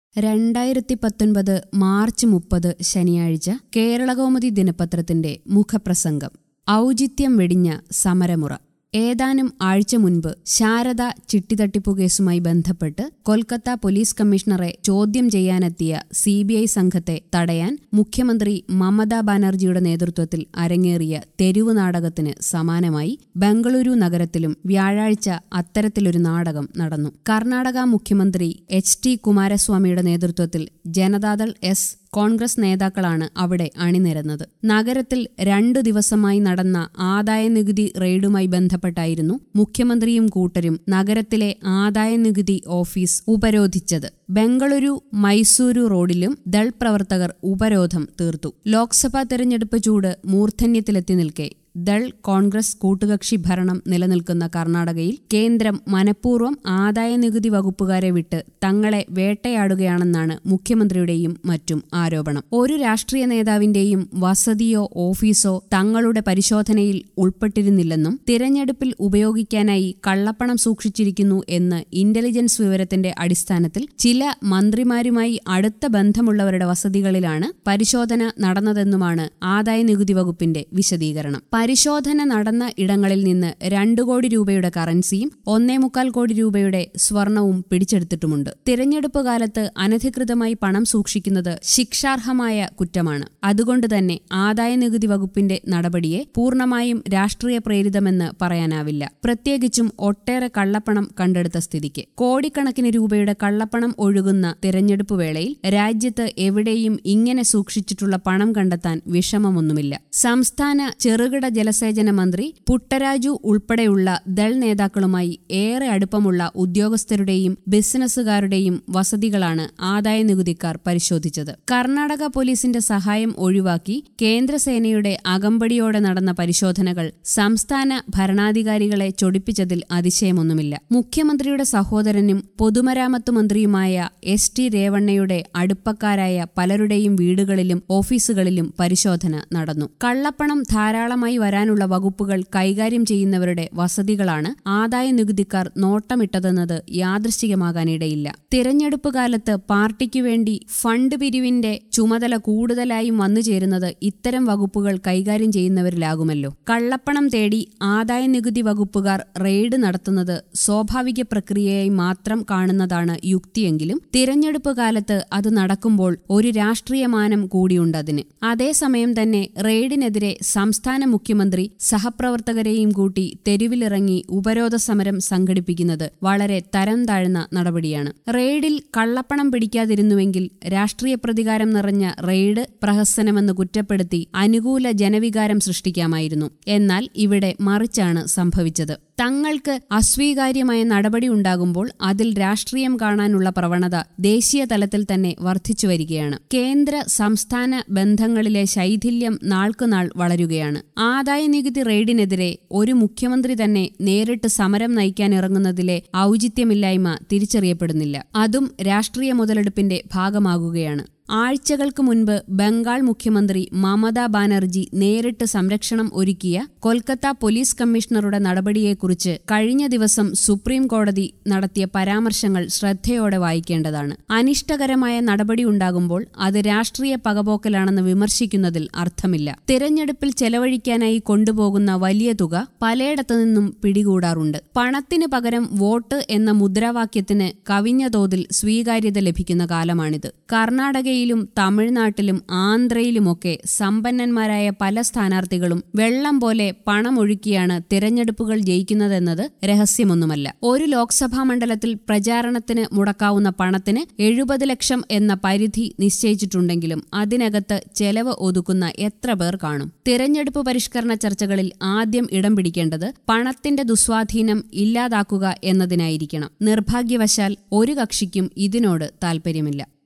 രണ്ടായിരത്തി പത്തൊൻപത് മാർച്ച് മുപ്പത് ശനിയാഴ്ച കേരളകൗമുദി ദിനപത്രത്തിന്റെ മുഖപ്രസംഗം ഔചിത്യം വെടിഞ്ഞ സമരമുറ ഏതാനും ആഴ്ച മുൻപ് ശാരദ ചിട്ടിതട്ടിപ്പു കേസുമായി ബന്ധപ്പെട്ട് കൊൽക്കത്ത പോലീസ് കമ്മീഷണറെ ചോദ്യം ചെയ്യാനെത്തിയ സി ബി ഐ സംഘത്തെ തടയാൻ മുഖ്യമന്ത്രി മമതാ ബാനർജിയുടെ നേതൃത്വത്തിൽ അരങ്ങേറിയ തെരുവു നാടകത്തിന് സമാനമായി ബംഗളൂരു നഗരത്തിലും വ്യാഴാഴ്ച അത്തരത്തിലൊരു നാടകം നടന്നു കർണാടക മുഖ്യമന്ത്രി എച്ച് ടി കുമാരസ്വാമിയുടെ നേതൃത്വത്തിൽ ജനതാദൾ എസ് കോൺഗ്രസ് നേതാക്കളാണ് അവിടെ അണിനിരന്നത് നഗരത്തിൽ രണ്ടു ദിവസമായി നടന്ന ആദായനികുതി റെയ്ഡുമായി ബന്ധപ്പെട്ടായിരുന്നു മുഖ്യമന്ത്രിയും കൂട്ടരും നഗരത്തിലെ ആദായനികുതി ഓഫീസ് ഉപരോധിച്ചത് ബംഗളൂരു മൈസൂരു റോഡിലും ദൾ പ്രവർത്തകർ ഉപരോധം തീർത്തു ലോക്സഭാ തെരഞ്ഞെടുപ്പ് ചൂട് മൂർധന്യത്തിലെത്തി നിൽക്കെ ദൾ കോൺഗ്രസ് കൂട്ടുകക്ഷി ഭരണം നിലനിൽക്കുന്ന കർണാടകയിൽ കേന്ദ്രം മനഃപൂർവ്വം ആദായനികുതി വകുപ്പുകാരെ വിട്ട് തങ്ങളെ വേട്ടയാടുകയാണെന്നാണ് മുഖ്യമന്ത്രിയുടെയും മറ്റും ആരോപണം ഒരു രാഷ്ട്രീയ നേതാവിന്റെയും വസതിയോ ഓഫീസോ തങ്ങളുടെ പരിശോധനയിൽ ഉൾപ്പെട്ടിരുന്നില്ലെന്നും തിരഞ്ഞെടുപ്പിൽ ഉപയോഗിക്കാനായി കള്ളപ്പണം സൂക്ഷിച്ചിരിക്കുന്നു എന്ന് ഇന്റലിജൻസ് വിവരത്തിന്റെ അടിസ്ഥാനത്തിൽ ചില മന്ത്രിമാരുമായി അടുത്ത ബന്ധമുള്ളവരുടെ വസതികളിലാണ് പരിശോധന നടന്നതെന്നുമാണ് ആദായനികുതി വകുപ്പിന്റെ വിശദീകരണം പരിശോധന നടന്ന ഇടങ്ങളിൽ നിന്ന് രണ്ടു കോടി രൂപയുടെ കറൻസിയും ഒന്നേ മുക്കാൽ കോടി രൂപയുടെ സ്വർണവും പിടിച്ചെടുത്തിട്ടുമുണ്ട് തിരഞ്ഞെടുപ്പ് കാലത്ത് അനധികൃതമായി പണം സൂക്ഷിക്കുന്നത് ശിക്ഷാർഹമായ കുറ്റമാണ് അതുകൊണ്ട് തന്നെ ആദായനികുതി വകുപ്പിന്റെ നടപടിയെ പൂർണ്ണമായും രാഷ്ട്രീയ പ്രേരിതമെന്ന് പറയാനാവില്ല പ്രത്യേകിച്ചും ഒട്ടേറെ കള്ളപ്പണം കണ്ടെടുത്ത സ്ഥിതിക്ക് കോടിക്കണക്കിന് രൂപയുടെ കള്ളപ്പണം ഒഴുകുന്ന തിരഞ്ഞെടുപ്പ് വേളയിൽ രാജ്യത്ത് എവിടെയും ഇങ്ങനെ സൂക്ഷിച്ചിട്ടുള്ള പണം കണ്ടെത്താൻ വിഷമമൊന്നുമില്ല സംസ്ഥാന ചെറുകിട ജലസേചന മന്ത്രി പുട്ടരാജു ഉൾപ്പെടെയുള്ള ദൾ നേതാക്കളുമായി ഏറെ അടുപ്പമുള്ള ഉദ്യോഗസ്ഥരുടെയും ബിസിനസ്സുകാരുടെയും വസതികളാണ് ആദായനികുതിക്കാർ പരിശോധിച്ചത് കർണാടക പോലീസിന്റെ സഹായം ഒഴിവാക്കി കേന്ദ്രസേനയുടെ അകമ്പടിയോടെ നടന്ന പരിശോധനകൾ സംസ്ഥാന ഭരണാധികാരികളെ ചൊടിപ്പിച്ചതിൽ അതിശയമൊന്നുമില്ല മുഖ്യമന്ത്രിയുടെ സഹോദരനും പൊതുമരാമത്ത് മന്ത്രിയുമായ എസ് ടി രേവണ്ണയുടെ അടുപ്പക്കാരായ പലരുടെയും വീടുകളിലും ഓഫീസുകളിലും പരിശോധന നടന്നു കള്ളപ്പണം ധാരാളമായി വരാനുള്ള വകുപ്പുകൾ കൈകാര്യം ചെയ്യുന്നവരുടെ വസതികളാണ് ആദായ നികുതിക്കാർ നോട്ടമിട്ടതെന്നത് യാദൃശ്ചികമാകാനിടയില്ല തിരഞ്ഞെടുപ്പ് കാലത്ത് പാർട്ടിക്കു വേണ്ടി ഫണ്ട് പിരിവിന്റെ ചുമതല കൂടുതലായും വന്നു ചേരുന്നത് ഇത്തരം വകുപ്പുകൾ കൈകാര്യം ചെയ്യുന്നവരിലാകുമല്ലോ കള്ളപ്പണം തേടി ആദായ നികുതി വകുപ്പുകാർ റെയ്ഡ് നടത്തുന്നത് സ്വാഭാവിക പ്രക്രിയയായി മാത്രം കാണുന്നതാണ് യുക്തിയെങ്കിലും തിരഞ്ഞെടുപ്പ് കാലത്ത് അത് നടക്കുമ്പോൾ ഒരു രാഷ്ട്രീയ മാനം കൂടിയുണ്ടതിന് അതേസമയം തന്നെ റെയ്ഡിനെതിരെ സംസ്ഥാന മുഖ്യമന്ത്രി സഹപ്രവർത്തകരെയും കൂട്ടി തെരുവിലിറങ്ങി ഉപരോധ സമരം സംഘടിപ്പിക്കുന്നത് വളരെ തരം താഴ്ന്ന നടപടിയാണ് റെയ്ഡിൽ കള്ളപ്പണം പിടിക്കാതിരുന്നുവെങ്കിൽ രാഷ്ട്രീയ പ്രതികാരം നിറഞ്ഞ റെയ്ഡ് പ്രഹസനമെന്ന് കുറ്റപ്പെടുത്തി അനുകൂല ജനവികാരം സൃഷ്ടിക്കാമായിരുന്നു എന്നാൽ ഇവിടെ മറിച്ചാണ് സംഭവിച്ചത് തങ്ങൾക്ക് അസ്വീകാര്യമായ നടപടി ഉണ്ടാകുമ്പോൾ അതിൽ രാഷ്ട്രീയം കാണാനുള്ള പ്രവണത ദേശീയ തലത്തിൽ തന്നെ വർദ്ധിച്ചു വരികയാണ് കേന്ദ്ര സംസ്ഥാന ബന്ധങ്ങളിലെ ശൈഥില്യം നാൾക്കുനാൾ വളരുകയാണ് ആദായനികുതി റെയ്ഡിനെതിരെ ഒരു മുഖ്യമന്ത്രി തന്നെ നേരിട്ട് സമരം നയിക്കാൻ ഇറങ്ങുന്നതിലെ ഔചിത്യമില്ലായ്മ തിരിച്ചറിയപ്പെടുന്നില്ല അതും രാഷ്ട്രീയ മുതലെടുപ്പിന്റെ ഭാഗമാകുകയാണ് ആഴ്ചകൾക്ക് മുൻപ് ബംഗാൾ മുഖ്യമന്ത്രി മമതാ ബാനർജി നേരിട്ട് സംരക്ഷണം ഒരുക്കിയ കൊൽക്കത്ത പോലീസ് കമ്മീഷണറുടെ നടപടിയെക്കുറിച്ച് കഴിഞ്ഞ ദിവസം സുപ്രീം കോടതി നടത്തിയ പരാമർശങ്ങൾ ശ്രദ്ധയോടെ വായിക്കേണ്ടതാണ് അനിഷ്ടകരമായ നടപടി ഉണ്ടാകുമ്പോൾ അത് രാഷ്ട്രീയ പകപോക്കലാണെന്ന് വിമർശിക്കുന്നതിൽ അർത്ഥമില്ല തിരഞ്ഞെടുപ്പിൽ ചെലവഴിക്കാനായി കൊണ്ടുപോകുന്ന വലിയ തുക പലയിടത്തു നിന്നും പിടികൂടാറുണ്ട് പണത്തിന് പകരം വോട്ട് എന്ന മുദ്രാവാക്യത്തിന് കവിഞ്ഞ തോതിൽ സ്വീകാര്യത ലഭിക്കുന്ന കാലമാണിത് കർണാടകയിൽ യിലും തമിഴ്നാട്ടിലും ആന്ധ്രയിലുമൊക്കെ സമ്പന്നന്മാരായ പല സ്ഥാനാർത്ഥികളും വെള്ളം പോലെ പണമൊഴുക്കിയാണ് തിരഞ്ഞെടുപ്പുകൾ ജയിക്കുന്നതെന്നത് രഹസ്യമൊന്നുമല്ല ഒരു ലോക്സഭാ മണ്ഡലത്തിൽ പ്രചാരണത്തിന് മുടക്കാവുന്ന പണത്തിന് എഴുപത് ലക്ഷം എന്ന പരിധി നിശ്ചയിച്ചിട്ടുണ്ടെങ്കിലും അതിനകത്ത് ചെലവ് ഒതുക്കുന്ന എത്ര പേർ കാണും തിരഞ്ഞെടുപ്പ് പരിഷ്കരണ ചർച്ചകളിൽ ആദ്യം ഇടം പിടിക്കേണ്ടത് പണത്തിന്റെ ദുസ്വാധീനം ഇല്ലാതാക്കുക എന്നതിനായിരിക്കണം നിർഭാഗ്യവശാൽ ഒരു കക്ഷിക്കും ഇതിനോട് താൽപ്പര്യമില്ല